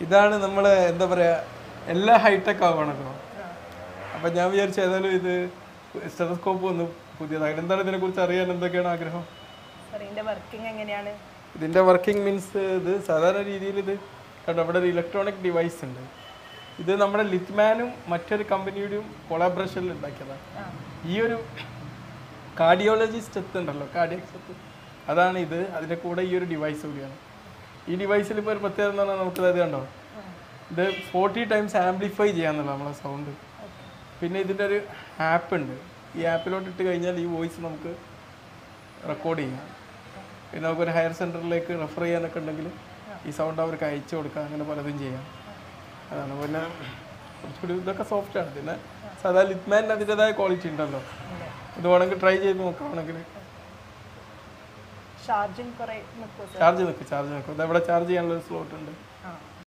ഇതാണ് നമ്മൾ എന്താ പറയാ എല്ലാ ഹൈടെക് ആവണല്ലോ അപ്പൊ ഞാൻ വിചാരിച്ചു ഏതായാലും ഇത് സ്റ്റെറോസ്കോപ്പ് ഒന്ന് പുതിയതാണ് എന്താണ് ഇതിനെ കുറിച്ച് അറിയാൻ എന്തൊക്കെയാണ് ആഗ്രഹം സാർ ഇതിന്റെ വർക്കിംഗ് എങ്ങനെയാണ് ഇതിന്റെ വർക്കിംഗ് മീൻസ് ഇത് സാധാരണ രീതിയിൽ ഇത് കണ്ടോ ഇവിടെ ഒരു ഇലക്ട്രോണിക് ഡിവൈസ് ഉണ്ട് ഇത് നമ്മുടെ ലിത്മാനും മറ്റൊരു കമ്പനിയുടെയും കൊളാബറേഷനിൽ ഉണ്ടാക്കിയതാണ് ആ ഈ ഒരു കാർഡിയോളജിസ്റ്റ് എത്തുണ്ടല്ലോ കാർഡിയക് സെത്ത് അതാണ് ഇത് അതിൻ്റെ കൂടെ ഈ ഒരു ഡിവൈസ് കൂടിയാണ് ഈ ഡിവൈസിൽ ഇപ്പോൾ ഒരു പ്രത്യേകത എന്ന് പറഞ്ഞാൽ നമുക്ക് ഇത് കണ്ടോ ഇത് ഫോർട്ടി ടൈംസ് ആംപ്ലിഫൈ ചെയ്യാന്നുള്ള നമ്മളെ സൗണ്ട് പിന്നെ ഇതിൻ്റെ ഒരു ആപ്പ് ഉണ്ട് ഈ ആപ്പിലോട്ട് ഇട്ട് കഴിഞ്ഞാൽ ഈ വോയിസ് നമുക്ക് റെക്കോർഡ് ചെയ്യാം പിന്നെ നമുക്കൊരു ഹയർ സെൻറ്ററിലേക്ക് റെഫർ ചെയ്യാനൊക്കെ ഉണ്ടെങ്കിൽ ഈ സൗണ്ട് അവർക്ക് അയച്ചു കൊടുക്കാം അങ്ങനെ പലതും ചെയ്യാം അതാണ് പിന്നെ കുറച്ചുകൂടി ഇതൊക്കെ സോഫ്റ്റ് ആണ് പിന്നെ സാധാ ലിത്മാനിന് അതിൻ്റെതായ ക്വാളിറ്റി ഉണ്ടല്ലോ ഇത് വേണമെങ്കിൽ ട്രൈ ചെയ്ത് നോക്കുകയാണെങ്കിൽ ചാർജിങ് കുറെ നിൽക്കും സാർ ചാർജ് നിൽക്കും ചാർജ് നിൽക്കും ഇത് എവിടെ ചാർജ് ചെയ്യാനുള്ള ഒരു സ്ലോട്ട് ഉണ്ട് ആ